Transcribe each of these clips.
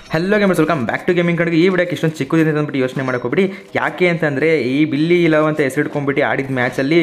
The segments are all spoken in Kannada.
hello gamers welcome back to gaming ಕಡೆಗೆ ಈ ವಿಡಿಯೋಕ್ಕೆ ಇಷ್ಟೊಂದು ಚಿಕ್ಕದಿದೆ ಅಂದ್ಬಿಟ್ಟು ಯೋಚನೆ ಹೋಗ್ಬಿಡಿ ಯಾಕೆ ಅಂತಂದರೆ ಈ ಬಿಲ್ಲಿ ಲವ್ ಅಂತ ಹೆಸರಿಟ್ಕೊಂಡ್ಬಿಟ್ಟು ಆಡಿದ ಮ್ಯಾಚಲ್ಲಿ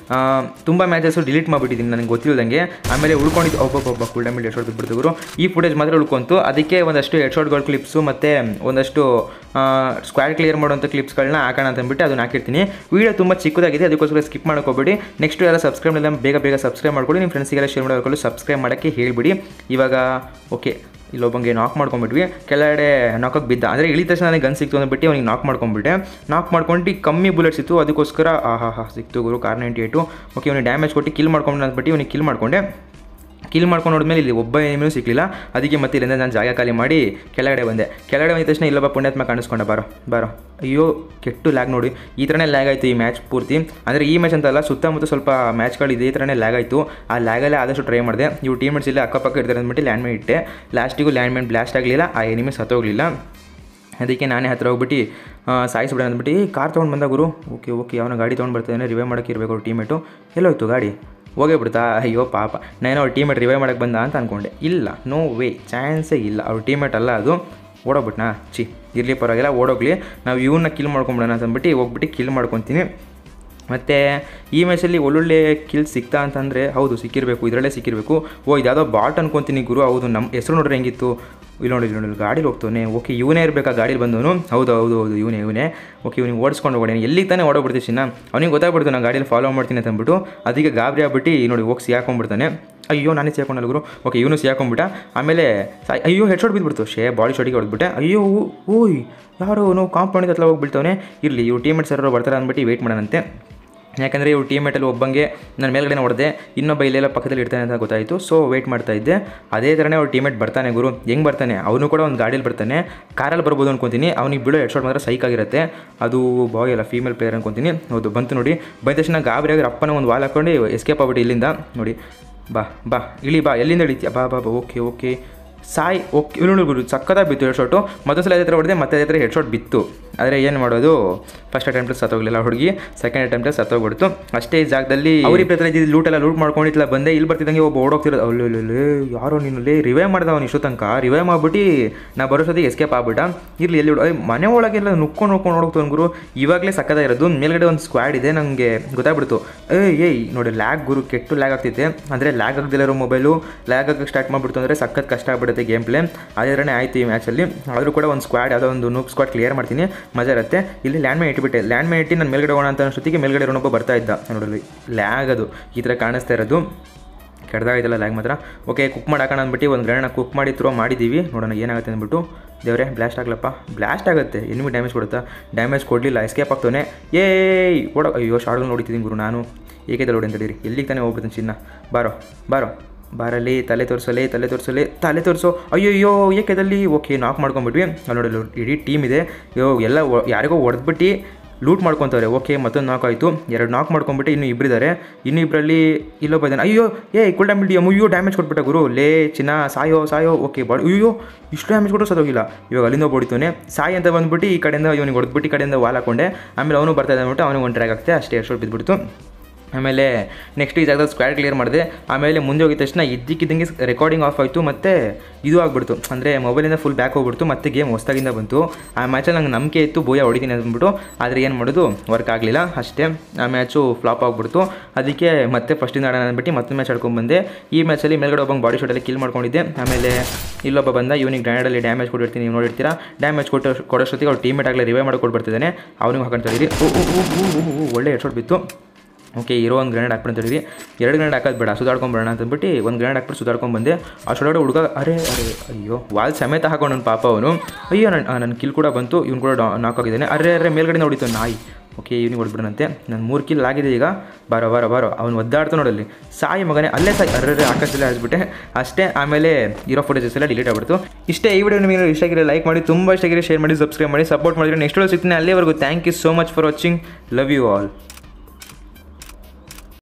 ತುಂಬ ಮ್ಯಾಚಸ್ಸು ಡಿಲೀಟ್ ಮಾಡಿಬಿಟ್ಟಿದ್ದೀನಿ ನನಗೆ ಗೊತ್ತಿಲ್ಲದಂಗೆ ಆಮೇಲೆ ಉಳ್ಕೊಂಡಿದ್ದು ಒಬ್ಬೊಬ್ಬೊಬ್ಬ ಫುಲ್ ಡೈಮಿಲ್ ಹೆಡ್ ಶಾಟ್ ಬಿಟ್ಬಿಡ್ತಿದ್ರು ಈ ಫುಟೇಜ್ ಮಾತ್ರ ಉಳ್ಕೊಂತು ಅದಕ್ಕೆ ಒಂದಷ್ಟು ಹೆಡ್ ಶಾಟ್ಗಳ ಕ್ಲಿಪ್ಸು ಮತ್ತು ಒಂದಷ್ಟು ಸ್ಕ್ವಾಡ್ ಕ್ಲಿಯರ್ ಮಾಡುವಂಥ ಕ್ಲಿಪ್ಸ್ಗಳನ್ನ ಹಾಕೋಣ ಅಂತ ಅಂದ್ಬಿಟ್ಟು ಅದನ್ನ ಹಾಕಿರ್ತೀನಿ ವಿಡಿಯೋ ತುಂಬ ಚಿಕ್ಕದಾಗಿದೆ ಅದಕ್ಕೋಸ್ಕರ ಸ್ಕಿಪ್ ಮಾಡ್ಕೋಬೇಡಿ ನೆಕ್ಸ್ಟ್ ಎಲ್ಲ ಸಬ್ಸ್ಕ್ರೈಬ್ ಎಲ್ಲ ಬೇಗ ಬೇಗ ಸಬ್ಸ್ಕ್ರೈಬ್ ಮಾಡ್ಕೊಳ್ಳಿ ನಿಮ್ಮ ಫ್ರೆಂಡ್ಸಿಗೆಲ್ಲ ಶೇರ್ ಮಾಡೋರ್ಗಳು ಸಬ್ಸ್ಕ್ರೈಬ್ ಮಾಡೋಕ್ಕೆ ಹೇಳಿಬಿಡಿ ಇವಾಗ ಓಕೆ ಇಲ್ಲೊಬ್ಬಂಗೆ ನಾಕ್ ಮಾಡ್ಕೊಂಡ್ಬಿಟ್ವಿ ಕೆಳಗಡೆ ನಾಕಕ್ಕೆ ಬಿದ್ದ ಅಂದರೆ ಇಳಿದ ತಕ್ಷಣ ನನಗೆ ಗನ್ ಸಿಕ್ತು ಅಂದ್ಬಿಟ್ಟು ಅವ್ನಿಗೆ ನಾಕ್ ಮಾಡ್ಕೊಂಡ್ಬಿಟ್ಟೆ ನಾಕ್ ಮಾಡ್ಕೊಂಡು ಕಮ್ಮಿ ಬುಲೆಟ್ಸ್ ಇತ್ತು ಅದಕ್ಕೋಸ್ಕರ ಆಹಾ ಹಾ ಸಿಕ್ತು ಗುರು ಕಾರ್ ನೈಂಟಿ ಏಟು ಓಕೆ ಅವ್ನಿಗೆ ಡ್ಯಾಮೇಜ್ ಕೊಟ್ಟು ಕಿಲ್ ಮಾಡ್ಕೊಂಡು ಅಂದ್ಬಿಟ್ಟು ಅವ್ನಿಗೆ ಕಿಲ್ ಮಾಡ್ಕೊಂಡೆ ಕಿಲ್ ಮಾಡ್ಕೊಂಡು ನೋಡಿದ್ಮೇಲೆ ಇಲ್ಲಿ ಒಬ್ಬ ಏನೇನೂ ಸಿಕ್ಕಲಿಲ್ಲ ಅದಕ್ಕೆ ಮತ್ತೆ ಇಲ್ಲಿಂದ ನಾನು ಜಾಗ ಖಾಲಿ ಮಾಡಿ ಕೆಳಗಡೆ ಬಂದೆ ಕೆಳಗಡೆ ಬಂದ ತಕ್ಷಣ ಇಲ್ಲೊಬ್ಬ ಪುಣ್ಯಾತ್ಮ ಕಾಣಿಸ್ಕೊಂಡೆ ಬಾರೋ ಬಾರೋ ಅಯ್ಯೋ ಕೆಟ್ಟು ಲ್ಯಾಗ್ ನೋಡಿ ಈ ಥರನೇ ಲ್ಯಾಗ್ ಆಯಿತು ಈ ಮ್ಯಾಚ್ ಪೂರ್ತಿ ಅಂದರೆ ಈ ಮ್ಯಾಚ್ ಅಂತಲ್ಲ ಸುತ್ತಮುತ್ತ ಸ್ವಲ್ಪ ಮ್ಯಾಚ್ಗಳು ಇದೇ ಥರನೇ ಲ್ಯಾಗ್ ಆಯಿತು ಆ ಲ್ಯಾಗಲ್ಲೇ ಆದಷ್ಟು ಟ್ರೈ ಮಾಡಿದೆ ಇವು ಟೀಮ್ಮೇಟ್ಸ್ ಇಲ್ಲೇ ಅಕ್ಕಪಕ್ಕ ಇರ್ತಾರೆ ಅಂದ್ಬಿಟ್ಟು ಲ್ಯಾಂಡ್ ಮೈನ್ ಇಟ್ಟೆ ಲಾಸ್ಟಿಗೂ ಲ್ಯಾಂಡ್ ಮೈನ್ ಬ್ಲಾಸ್ಟ್ ಆಗಲಿಲ್ಲ ಆ ಎನಿಮಿ ಸತ್ತೋಗಲಿಲ್ಲ ಅದಕ್ಕೆ ನಾನೇ ಹತ್ರ ಹೋಗ್ಬಿಟ್ಟು ಸಾಯಿಸ್ಬಿಡೋಣ ಅಂದ್ಬಿಟ್ಟು ಕಾರ್ ತೊಗೊಂಡು ಬಂದ ಗುರು ಓಕೆ ಓಕೆ ಅವನ ಗಾಡಿ ತೊಗೊಂಡು ಬರ್ತಾನೆ ರಿವೈವ್ ಮಾಡೋಕ್ಕೆ ಇರಬೇಕು ಅವ್ರ ಟೀಮೇಟು ಎಲ್ಲೋಯ್ತು ಗಾಡಿ ಹೋಗೇ ಬಿಡ್ತಾ ಅಯ್ಯೋ ಪಾಪ ನಾನು ಅವ್ರ ಟೀಮೇಟ್ ರಿವೈವ್ ಮಾಡೋಕ್ಕೆ ಬಂದ ಅಂತ ಅಂದ್ಕೊಂಡೆ ಇಲ್ಲ ನೋ ವೇ ಚಾನ್ಸೇ ಇಲ್ಲ ಅವ್ರ ಟೀಮೇಟ್ ಅಲ್ಲ ಅದು ಓಡೋಗ್ಬಿಟ್ನಾ ಚಿ ಇರಲಿ ಪರವಾಗಿಲ್ಲ ಓಡೋಗ್ಲಿ ನಾವು ಇವನ್ನ ಕಿಲ್ ಮಾಡ್ಕೊಂಬಿಡೋಣ ಅಂತ ಅಂದ್ಬಿಟ್ಟು ಹೋಗ್ಬಿಟ್ಟು ಕಿಲ್ ಮಾಡ್ಕೊತೀನಿ ಮತ್ತು ಈ ಮ್ಯಾಚಲ್ಲಿ ಒಳ್ಳೊಳ್ಳೆ ಕಿಲ್ ಸಿಗ್ತಾ ಅಂತಂದರೆ ಹೌದು ಸಿಕ್ಕಿರಬೇಕು ಇದರಲ್ಲೇ ಸಿಕ್ಕಿರಬೇಕು ಓ ಇದ್ಯಾವುದೋ ಬಾಟ್ ಅನ್ಕೊತೀನಿ ಗುರು ಹೌದು ನಮ್ಮ ಹೆಸರು ನೋಡ್ರಿ ಹೆಂಗಿತ್ತು ಇಲ್ಲಿ ನೋಡಿ ಇಲ್ಲಿ ನೋಡಿ ಗಾಡೀಲಿ ಹೋಗ್ತಾನೆ ಓಕೆ ಇವನೇ ಇರಬೇಕಾ ಗಾಡೀಲಿ ಬಂದವನು ಹೌದು ಹೌದು ಹೌದು ಇವನೇ ಇವನೇ ಓಕೆ ಇವ್ನಿಗೆ ಓಡಿಸ್ಕೊಂಡು ಹೋಗೋಣ ಎಲ್ಲಿಗೆ ತಾನೇ ಓಡೋಗ್ಬಿಡ್ತೀವಿ ಚಿನ್ನ ಅವ್ನಿಗೆ ಗೊತ್ತಾಗ್ಬಿಡ್ತು ನಾನು ಗಾಡೀಲಿ ಫಾಲೋ ಮಾಡ್ತೀನಿ ಅಂತ ಅಂದ್ಬಿಟ್ಟು ಅದಕ್ಕೆ ಗಾಬರಿ ಆಗ್ಬಿಟ್ಟು ನೋಡಿ ಹೋಗಿ ಸಿಗಾಕೊಂಡ್ಬಿಡ್ತಾನೆ ಅಯ್ಯೋ ನಾನೇ ಸಿಗಾಕೊಂಡಲ್ಲ ಗುರು ಓಕೆ ಇವನು ಸಿಗಾಕೊಂಡ್ಬಿಟ್ಟ ಆಮೇಲೆ ಸಾ ಅಯ್ಯೋ ಹೆಡ್ ಶಾಟ್ ಬಿದ್ದುಬಿಡ್ತು ಶೇ ಬಾಡಿ ಶಾಟಿಗೆ ಹೊಡೆದ್ಬಿಟ್ಟೆ ಅಯ್ಯೋ ಓಯ್ ಯಾರು ನಾವು ಕಾಂಪೌಂಡಿಂದ ಹತ್ರ ಹೋಗ್ಬಿಡ್ತಾವನೆ ಇರಲಿ ಇವ್ರು ಟೀಮೇಟ್ಸ್ ಯಾರು ಬರ್ತಾರೆ ಅಂದ್ಬಿಟ್ಟು ವೆಯ್ಟ್ ಮಾಡೋಣಂತೆ ಯಾಕಂದರೆ ಇವ್ರು ಟೀಮೇಟಲ್ಲಿ ಒಬ್ಬಂಗೆ ನನ್ನ ಮೇಲ್ಗಡೆ ಹೊಡೆದೆ ಇನ್ನೊಬ್ಬ ಇಲ್ಲೆಲ್ಲ ಪಕ್ಕದಲ್ಲಿ ಇರ್ತಾನೆ ಅಂತ ಗೊತ್ತಾಯಿತು ಸೊ ವೆಯ್ಟ್ ಮಾಡ್ತಾ ಇದ್ದೆ ಅದೇ ಥರನೇ ಅವ್ರ ಟೀಮೇಟ್ ಬರ್ತಾನೆ ಗುರು ಹೆಂಗೆ ಬರ್ತಾನೆ ಅವನು ಕೂಡ ಒಂದು ಗಾಡೀಲಿ ಬರ್ತಾನೆ ಕಾರಲ್ಲಿ ಬರ್ಬೋದು ಅನ್ಕೊತೀನಿ ಅವ್ನಿಗೆ ಬಿಡೋ ಹೆಡ್ ಶಾಟ್ ಮಾತ್ರ ಸೈಕ್ ಆಗಿರುತ್ತೆ ಅದು ಬಾಯ್ ಅಲ್ಲ ಫೀಮೇಲ್ ಪ್ಲೇಯರ್ ಅನ್ಕೊತೀನಿ ಹೌದು ಬಂತು ನೋಡಿ ಬಂದ ತಕ್ಷಣ ಗಾಬರಿ ಆಗಿ ಅಪ್ಪನ ಒಂದು ವಾಲ್ ಹಾಕೊಂಡು ಎಸ್ಕೇಪ್ ಆಗ್ಬಿಟ್ಟು ಇಲ್ಲಿಂದ ನೋಡಿ ಬಾ ಬಾ ಇಳಿ ಬಾ ಎಲ್ಲಿಂದ ಇಳಿತೀಯ ಬಾ ಬಾ ಬಾ ಓಕೆ ಓಕೆ ಸಾಯ್ ಓಕೆ ಇವನು ಗುರು ಸಕ್ಕತ್ತಾಗಿ ಬಿತ್ತು ಹೆಡ್ ಶಾಟು ಮತ್ತೊಂದು ಸಲ ಹತ್ರ ಹೊಡೆದೆ ಮತ್ತೆ ಅದೇ ಥರ ಹೆಡ್ ಶಾಟ್ ಬಿತ್ತು ಆದರೆ ಏನು ಮಾಡೋದು ಫಸ್ಟ್ ಅಟೆಂಪ್ಟ್ ಸತ್ತೋಗಲಿಲ್ಲ ಹುಡುಗಿ ಸೆಕೆಂಡ್ ಅಟೆಂಪ್ಟ್ ಸತ್ತೋಗ್ಬಿಡ್ತು ಅಷ್ಟೇ ಈ ಜಾಗದಲ್ಲಿ ಅವ್ರಿಗೆ ಹತ್ರ ಇದ್ದಿದ್ದು ಲೂಟ್ ಎಲ್ಲ ಲೂಟ್ ಮಾಡ್ಕೊಂಡಿತ್ತಲ್ಲ ಬಂದೆ ಇಲ್ಲಿ ಬರ್ತಿದ್ದಂಗೆ ಒಬ್ಬ ಓಡೋಗ್ತಿರೋದು ಅಲ್ಲೇ ಯಾರೋ ನೀನಲ್ಲಿ ರಿವೈವ್ ಮಾಡ್ದ ಅವ್ನು ಇಷ್ಟು ತನಕ ರಿವೈವ್ ಮಾಡ್ಬಿಟ್ಟು ನಾ ಬರೋಷ್ಟೊತ್ತಿಗೆ ಎಸ್ಕೇಪ್ ಆಗ್ಬಿಟ್ಟ ಇರಲಿ ಎಲ್ಲಿ ಹುಡು- ಏ, ಮನೆ ಒಳಗೆಲ್ಲ ನುಕ್ಕೊಂಡು ನೋಡ್ಕೊಂಡು ನೋಡ್ತು ಗುರು ಇವಾಗಲೇ ಸಕ್ಕತ್ತಾಗಿರೋದು ಮೇಲ್ಗಡೆ ಒಂದು ಸ್ಕ್ವಾಡ್ ಇದೆ ನನಗೆ ಗೊತ್ತಾಗ್ಬಿಡ್ತು ಏಯ್ ಏಯ್ ನೋಡಿ ಲ್ಯಾಗ್ ಗುರು ಕೆಟ್ಟು ಲ್ಯಾಗ್ ಆಗ್ತಿದೆ ಅಂದರೆ ಲ್ಯಾಗ್ ಆಗದಿರೋ ಮೊಬೈಲು ಲ್ಯಾಗ್ ಆಗಕ್ಕೆ ಸ್ಟಾರ್ಟ್ ಮಾಡಿಬಿಡ್ತು ಅಂದರೆ ಸಖತ್ ಕಷ್ಟ ಆಗ್ಬಿಡುತ್ತೆ ಗೇಮ್ ಪ್ಲೇ ಅದೇ ಥರನೇ ಆಯ್ತು ಈ ಮ್ಯಾಚಲ್ಲಿ ಆದರೂ ಕೂಡ ಒಂದು ಸ್ಕ್ವಾಡ್ ಯಾವುದೋ ಒಂದು ನೂಪ್ ಸ್ಕ್ವಾಡ್ ಕ್ಲಿಯರ್ ಮಾಡ್ತೀನಿ ಮಜಾ ಇರುತ್ತೆ ಇಲ್ಲಿ ಲ್ಯಾಂಡ್ ಮೇ ಇಟ್ಬಿಟ್ಟೆ ಲ್ಯಾಂಡ್ ಮೇ ಇಟ್ಟು ನಾನು ಮೇಲ್ಗಡೆ ಹೋಗೋಣ ಅಂತ ಅನ್ಸೊತ್ತಿಗೆ ಮೇಲ್ಗಡೆ ಇರೋನೊಬ್ಬ ಬರ್ತಾ ಇದ್ದ ನೋಡಲಿ ಲ್ಯಾಗ್ ಅದು ಈ ಥರ ಕಾಣಿಸ್ತಾ ಇರೋದು ಕೆಡ್ದಾಗೈತಲ್ಲ ಲ್ಯಾಗ್ ಮಾತ್ರ ಓಕೆ ಕುಕ್ ಮಾಡಿ ಹಾಕೋಣ ಅಂದ್ಬಿಟ್ಟು ಒಂದು ಗ್ರಹಣ ಕುಕ್ ಮಾಡಿ ಥ್ರೋ ಮಾಡಿದ್ದೀವಿ ನೋಡೋಣ ಏನಾಗುತ್ತೆ ಅಂದ್ಬಿಟ್ಟು ದೇವ್ರೆ ಬ್ಲಾಸ್ಟ್ ಆಗ್ಲಪ್ಪ ಬ್ಲಾಸ್ಟ್ ಆಗುತ್ತೆ ಎನಿಮಿ ಡ್ಯಾಮೇಜ್ ಕೊಡುತ್ತಾ ಡ್ಯಾಮೇಜ್ ಕೊಡಲಿಲ್ಲ ಎಸ್ಕೇಪ್ ಆಗ್ತಾನೆ ಏಯ್ ಓಡೋ ಅಯ್ಯೋ ಶಾರ್ಟ್ಗಳು ನೋಡಿದ್ದೀನಿ ಗುರು ನಾನು ಏಕೆ ನೋಡಿ ಅಂತೇಳಿರಿ ಎಲ್ಲಿಗೆ ತಾನೇ ಹೋಗ್ಬಿಡ್ತೀನಿ ಚಿನ್ನ ಬಾರೋ ಬಾರೋ ಬಾರಲ್ಲಿ ತಲೆ ತೋರಿಸಲಿ ತಲೆ ತೋರಿಸಲಿ ತಲೆ ತೋರಿಸೋ ಅಯ್ಯೋ ಏಕೆದಲ್ಲಿ ಓಕೆ ನಾಕ್ ಮಾಡ್ಕೊಂಡ್ಬಿಟ್ವಿ ಅಲ್ಲಿ ನೋಡಿ ಅಲ್ಲಿ ಇಡೀ ಟೀಮ್ ಇದೆ ಯೋ ಎಲ್ಲ ಒ- ಯಾರಿಗೋ ಹೊಡೆದ್ಬಿಟ್ಟು ಲೂಟ್ ಮಾಡ್ಕೊತಾರೆ ಓಕೆ ಮತ್ತೊಂದು ನಾಕ್ ಆಯಿತು ಎರಡು ನಾಕ್ ಮಾಡ್ಕೊಂಬಿಟ್ಟು ಇನ್ನೂ ಇಬ್ಬರಿದ್ದಾರೆ ಇನ್ನೂ ಇಬ್ಬರಲ್ಲಿ ಇಲ್ಲೊಬ್ಬ ಇದ್ದಾನೆ ಅಯ್ಯೋ ಏ ಕುಲ್ ಡ್ಯಾಮೇಜ್ ಅಯ್ಯೋ ಡ್ಯಾಮೇಜ್ ಕೊಟ್ಬಿಟ್ಟ ಗುರು ಲೇ ಚಿನ್ನ ಸಾಯೋ ಸಾಯೋ ಓಕೆ ಬಾಡಿ ಅಯ್ಯೋ ಇಷ್ಟು ಡ್ಯಾಮೇಜ್ ಕೊಟ್ಟರು ಸದೋಗಿಲ್ಲ ಇವಾಗ ಅಲ್ಲಿಂದ ಹೊಡಿತಾನೆ ಸಾಯಿ ಅಂತ ಬಂದ್ಬಿಟ್ಟು ಈ ಕಡೆಯಿಂದ ಇವನಿಗೆ ಹೊಡೆದ್ಬಿಟ್ಟು ಈ ಕಡೆಯಿಂದ ವಾಲ್ ಹಾಕೊಂಡೆ ಆಮೇಲೆ ಅವನು ಬರ್ತಾ ಇದ್ದ ಅಂದ್ಬಿಟ್ಟು ಅವನಿಗೆ ಒಂದು ಟ್ರ್ಯಾಕ್ ಆಗ್ತದೆ ಅಷ್ಟೇ ಎಷ್ಟು ಬಿದ್ದುಬಿಡ್ತು ಆಮೇಲೆ ನೆಕ್ಸ್ಟ್ ಈ ಜಾಗದಲ್ಲಿ ಸ್ಕ್ವಾಡ್ ಕ್ಲಿಯರ್ ಮಾಡಿದೆ ಆಮೇಲೆ ಮುಂದೆ ಹೋಗಿದ ತಕ್ಷಣ ಇದ್ದಕ್ಕಿದ್ದಂಗೆ ರೆಕಾರ್ಡಿಂಗ್ ಆಫ್ ಆಯಿತು ಮತ್ತು ಇದು ಆಗ್ಬಿಡ್ತು ಅಂದರೆ ಮೊಬೈಲಿಂದ ಫುಲ್ ಬ್ಯಾಕ್ ಹೋಗ್ಬಿಡ್ತು ಮತ್ತೆ ಗೇಮ್ ಹೊಸ್ದಾಗಿಂದ ಬಂತು ಆ ಮ್ಯಾಚಲ್ಲಿ ನಂಗೆ ನಂಬಿಕೆ ಇತ್ತು ಬೋಯ ಹೊಡಿತೀನಿ ಅಂದ್ಬಿಟ್ಟು ಆದರೆ ಏನು ಮಾಡೋದು ವರ್ಕ್ ಆಗಲಿಲ್ಲ ಅಷ್ಟೇ ಆ ಮ್ಯಾಚು ಫ್ಲಾಪ್ ಆಗಿಬಿಡ್ತು ಅದಕ್ಕೆ ಮತ್ತೆ ಫಸ್ಟಿಂದ ಆಡೋಣ ಅಂದ್ಬಿಟ್ಟು ಮತ್ತೆ ಮ್ಯಾಚ್ ಆಡ್ಕೊಂಡ್ಬಂದೆ ಈ ಮ್ಯಾಚಲ್ಲಿ ಮೇಲ್ಗಡೆ ಒಬ್ಬಂಗೆ ಬಾಡಿ ಶಾಟಲ್ಲಿ ಕಿಲ್ ಮಾಡ್ಕೊಂಡಿದ್ದೆ ಆಮೇಲೆ ಇಲ್ಲೊಬ್ಬ ಬಂದ ಇವನಿಗೆ ಗ್ರ್ಯಾಂಡಲ್ಲಿ ಡ್ಯಾಮೇಜ್ ಕೊಟ್ಟಿರ್ತೀನಿ ನೀವು ನೋಡಿರ್ತೀರಾ ಡ್ಯಾಮೇಜ್ ಕೊಟ್ಟು ಕೊಡೋಷ್ಟೊತ್ತಿಗೆ ಅವ್ರು ಟೀಮೇಟ್ ಆಗಲಿ ರಿವೈವ್ ಮಾಡ್ಕೊಂಡು ಬರ್ತಿದ್ದಾನೆ ಅವನಿಗೆ ಹಾಕೊಂತ ಇದ್ದೀರಿ ಓ ಓ, ಓ, ಓ, ಓ, ಓ, ಒಳ್ಳೆ ಹೆಡ್ ಶಾಟ್ ಬಿತ್ತು ಓಕೆ ಇರೋ ಒಂದು ಗ್ರೆನೇಡ್ ಹಾಕ್ಬಿಟ್ಟು ಹೇಳಿದ್ವಿ ಎರಡು ಗ್ರೆನೇಡ್ ಹಾಕೋದು ಬೇಡ ಸುಧಾಡ್ಕೊಂಬರೋಣ ಅಂತಂದ್ಬಿಟ್ಟು ಒಂದು ಗ್ರೆನೇಡ್ ಹಾಕ್ಬಿಟ್ಟು ಸುಧಾಡ್ಕೊಂಡು ಬಂದೆ ಅಷ್ಟೊಳಗಡೆ ಹುಡುಗ ಅರೆ ಅರೆ ಅಯ್ಯೋ ವಾಲ್ ಸಮೇತ ಹಾಕೊಂಡು ನನ್ನ ಪಾಪ ಅವನು ಅಯ್ಯೋ ನನ್ನ ನನ್ನ ಕಿಲ್ ಕೂಡ ಬಂತು ಇವ್ನು ಕೂಡ ನಾಕ್ ಆಗಿದ್ದಾನೆ ಅರೆ ಅರೆ ಮೇಲ್ಗಡೆ ನೋಡಿತು ನಾಯಿ ಓಕೆ ಇವ್ನಿಗೆ ಹೊಡ್ಬಿಡೋಣಂತೆ ನನ್ನ ಮೂರು ಕಿಲ್ ಆಗಿದೆ ಈಗ ಬಾರೋ ಬಾರೋ ಬಾರೋ ಅವ್ನು ಒದ್ದಾಡ್ತಾ ನೋಡಲ್ಲಿ ಸಾಯಿ ಮಗನೇ ಅಲ್ಲೇ ಸಾಯಿ ಅರ್ರೆ ಆಕಾಶದಲ್ಲೇ ಹಚ್ಬಿಟ್ಟೆ ಅಷ್ಟೇ ಆಮೇಲೆ ಇರೋ ಫೋಟೋಸಸ್ ಎಲ್ಲ ಡಿಲೀಟ್ ಆಗ್ಬಿಡ್ತು ಇಷ್ಟೇ ಈ ವಿಡಿಯೋ ನಿಮಗೆ ಇಷ್ಟ ಆಗಿರೋ ಲೈಕ್ ಮಾಡಿ ತುಂಬ ಇಷ್ಟ ಆಗಿರೋ ಶೇರ್ ಮಾಡಿ ಸಬ್ಸ್ಕ್ರೈಬ್ ಮಾಡಿ ಸಪೋರ್ಟ್ ಮಾಡಿದ್ರೆ ನೆಕ್ಸ್ಟ್ ಸಿಗ್ತೀನಿ ಅಲ್ಲಿವರೆಗೂ thank you so much for watching love you all